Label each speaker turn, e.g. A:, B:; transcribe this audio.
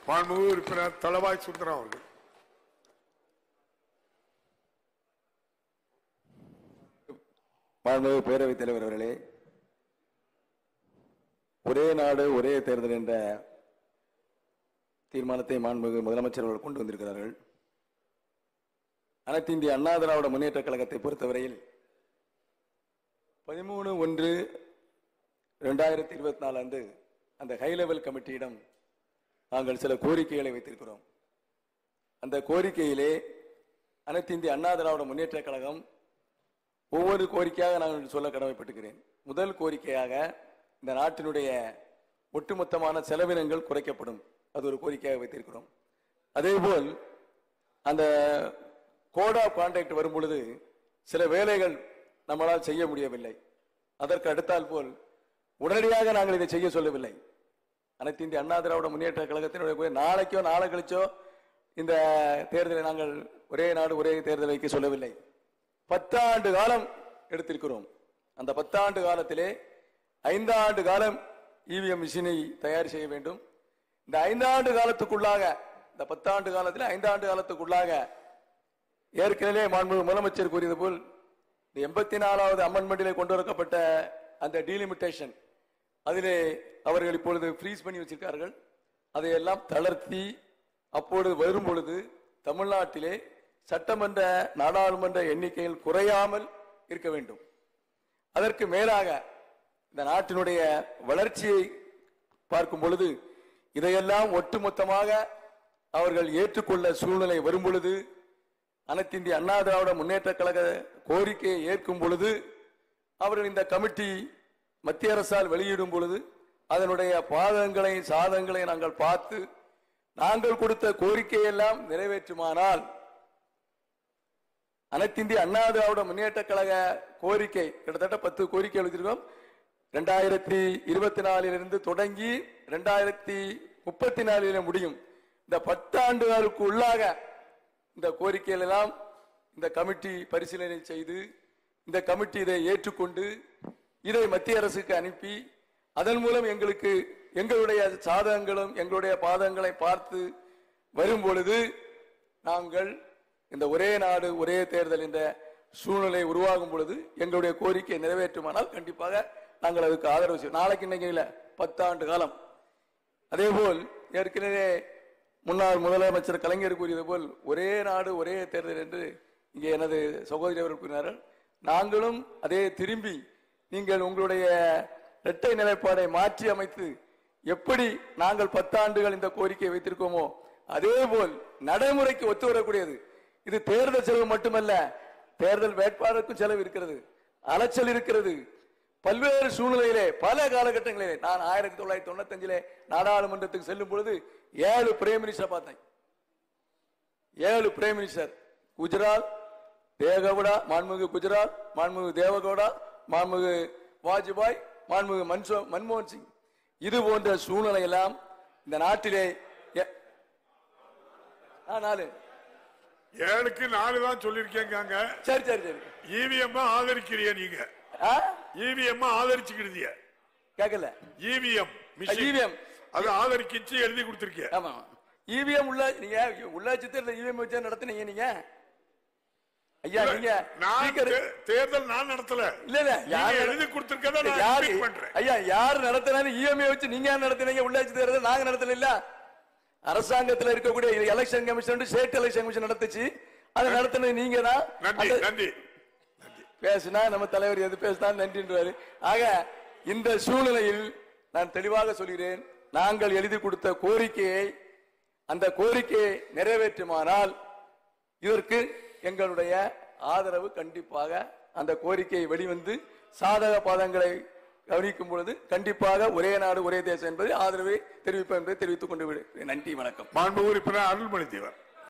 A: மாண்புமிகு உறுப்பினர் தளவாய் சுந்தரம் அவர்கள்
B: மாண்புமிகு பேரவைத் தலைவர் அவர்களே ஒரே நாடு ஒரே தேர்தல் என்ற தீர்மானத்தை மாண்புமிகு முதலமைச்சர் அவர்கள் கொண்டு வந்திருக்கிறார்கள் அனைத்து இந்திய அண்ணா திராவிட முன்னேற்ற கழகத்தை பொறுத்தவரையில் பதிமூணு ஒன்று ரெண்டாயிரத்தி இருபத்தி நாலு அன்று அந்த ஹை லெவல் கமிட்டியிடம் நாங்கள் சில கோரிக்கைகளை வைத்திருக்கிறோம் அந்த கோரிக்கையிலே அனைத்து இந்திய அண்ணா திராவிட முன்னேற்ற கழகம் ஒவ்வொரு கோரிக்கையாக நான் சொல்ல கடமைப்பட்டுக்கிறேன் முதல் கோரிக்கையாக இந்த நாட்டினுடைய ஒட்டுமொத்தமான செலவினங்கள் குறைக்கப்படும் அது ஒரு கோரிக்கையாக வைத்திருக்கிறோம் அதேபோல் அந்த கோட் ஆஃப் கான்டாக்ட் வரும் பொழுது சில வேலைகள் நம்மளால் செய்ய முடியவில்லை அதற்கு அடுத்தால் போல் உடனடியாக நாங்கள் இதை செய்ய சொல்லவில்லை அனைத்து இந்திய அண்ணா திராவிட முன்னேற்ற கழகத்தினுடைய போய் நாளைக்கோ நாளை கழிச்சோ இந்த தேர்தலை நாங்கள் ஒரே நாடு ஒரே தேர்தல் வைக்க சொல்லவில்லை பத்தாண்டு காலம் எடுத்திருக்கிறோம் அந்த பத்தாண்டு காலத்திலே ஐந்தாண்டு காலம் இவிஎம் மிஷினை தயார் செய்ய வேண்டும் இந்த ஐந்தாண்டு காலத்துக்குள்ளாக இந்த பத்தாண்டு காலத்தில் ஐந்தாண்டு காலத்துக்குள்ளாக ஏற்கனவே மாண்பு முதலமைச்சர் கூறியது போல் இந்த எண்பத்தி நாலாவது அமெண்ட்மெண்டிலே கொண்டு வரப்பட்ட அந்த டீலிமிட்டேஷன் அதிலே அவர்கள் இப்பொழுது ஃப்ரீஸ் பண்ணி வச்சிருக்கார்கள் அதையெல்லாம் தளர்த்தி அப்பொழுது வரும் பொழுது தமிழ்நாட்டிலே சட்டமன்ற நாடாளுமன்ற எண்ணிக்கையில் குறையாமல் இருக்க வேண்டும் அதற்கு மேலாக இந்த நாட்டினுடைய வளர்ச்சியை பார்க்கும் பொழுது இதையெல்லாம் ஒட்டுமொத்தமாக அவர்கள் ஏற்றுக்கொள்ள சூழ்நிலை வரும் பொழுது அனைத்து இந்திய அண்ணா திராவிட முன்னேற்ற கழக கோரிக்கையை ஏற்கும் பொழுது அவர்கள் இந்த கமிட்டி மத்திய அரசால் வெளியிடும் பொழுது அதனுடைய பாதங்களை சாதங்களை நாங்கள் பார்த்து நாங்கள் கொடுத்த கோரிக்கையெல்லாம் நிறைவேற்றுமானால் அனைத்து இந்திய அண்ணா திராவிட முன்னேற்ற கழக கோரிக்கை கிட்டத்தட்ட பத்து கோரிக்கை எழுதியிருக்கோம் ரெண்டாயிரத்தி இருபத்தி நாலிலிருந்து தொடங்கி ரெண்டாயிரத்தி முப்பத்தி நாலில முடியும் இந்த பத்தாண்டுகளுக்கு உள்ளாக இந்த கோரிக்கைகள் எல்லாம் இந்த கமிட்டி பரிசீலனை செய்து இந்த கமிட்டி இதை ஏற்றுக்கொண்டு இதை மத்திய அரசுக்கு அனுப்பி அதன் மூலம் எங்களுக்கு எங்களுடைய சாதகங்களும் எங்களுடைய பாதங்களை பார்த்து வரும் பொழுது நாங்கள் இந்த ஒரே நாடு ஒரே தேர்தல் என்ற சூழ்நிலை உருவாகும் பொழுது எங்களுடைய கோரிக்கை நிறைவேற்றுமானால் கண்டிப்பாக நாங்கள் அதுக்கு ஆதரவு செய்வோம் நாளைக்கு இன்னைக்கு இல்ல பத்தாண்டு காலம் அதேபோல் ஏற்கனவே முன்னாள் முதலமைச்சர் கலைஞர் கூறியது போல் ஒரே நாடு ஒரே தேர்தல் என்று இங்கே எனது சகோதரி அவர்கள் கூறினார்கள் நாங்களும் அதே திரும்பி நீங்கள் உங்களுடைய இரட்டை நிலைப்பாடை மாற்றி அமைத்து எப்படி நாங்கள் பத்தாண்டுகள் இந்த கோரிக்கையை வைத்திருக்கோமோ அதே போல் நடைமுறைக்கு ஒத்து வரக்கூடியது இது தேர்தல் செலவு மட்டுமல்ல தேர்தல் வேட்பாளருக்கும் செலவு இருக்கிறது அலைச்சல் இருக்கிறது பல்வேறு சூழ்நிலையிலே பல காலகட்டங்களிலே நான் ஆயிரத்தி தொள்ளாயிரத்தி தொண்ணூத்தி அஞ்சிலே நாடாளுமன்றத்துக்கு செல்லும் பொழுது ஏழு பிரைம் மினிஸ்டர் பார்த்தேன் ஏழு பிரைம் மினிஸ்டர் குஜராத் தேகவுடா மாண்புமிகு குஜராத் மாண்புமிகு தேவகவுடா மாண்புமிகு வாஜ்பாய் மாண்புமிகு மன்சோ மன்மோகன் சிங் இது போன்ற சூழ்நிலை எல்லாம் இந்த நாட்டிலே எ- ஆ, நாலு
A: ஏழுக்கு நாலு தான் சொல்லிருக்கேங்க
B: சரி சரி சரி
A: இவிஎம் ஆதரிக்கிறிய நீங்க
B: ஆ
A: இவிஎம் ஆதரிச்சுக்கிடுதிய
B: கேட்கல
A: இவிஎம்
B: EVM.
A: அது ஆதரிக்கிச்சு எழுதி கொடுத்திருக்கிய
B: ஆமா இவிஎம் உள்ள நீங்க உள்ளாட்சி தேர்தல் இவிஎம் வச்சு நடத்துனீங்க நீங்க ஐயா நீங்க
A: நான்
B: speaker-
A: தே- தேர்தல் நான் நடத்தல
B: இல்ல இல்ல
A: நீங்க
B: யாரு
A: எழுதி கொடுத்திருக்கத நான்
B: யாரு
A: repeat பண்றேன்
B: ஐயா யாரு நடத்தினாலும் இஎம்ஐ வச்சு நீங்க யார் நடத்துனீங்க உள்ளாட்சி தேர்தல் நாங்க நடத்தல இல்ல அரசாங்கத்துல இருக்கக்கூடிய election commission state election commission நடத்துச்சு அதை நடத்தினது நீங்க தான்
A: நன்றி
B: அந்த-
A: நன்றி
B: பேசினா நம்ம தலைவர் எது பேசினா நன்றின்றாரு ஆக இந்த சூழ்நிலையில் நான் தெளிவாக சொல்கிறேன் நாங்கள் எழுதி கொடுத்த கோரிக்கையை அந்த கோரிக்கையை நிறைவேற்றுமானால் இதற்கு எங்களுடைய ஆதரவு கண்டிப்பாக அந்த கோரிக்கையை வெளிவந்து சாதக பாதங்களை கவனிக்கும் பொழுது கண்டிப்பாக ஒரே நாடு ஒரே தேசம் என்பதை ஆதரவை தெரிவிப்பேன் என்பதை தெரிவித்துக் கொண்டு விடு நன்றி வணக்கம்
A: மாண்பு உறுப்பினர் அருள்மொழி தேவர்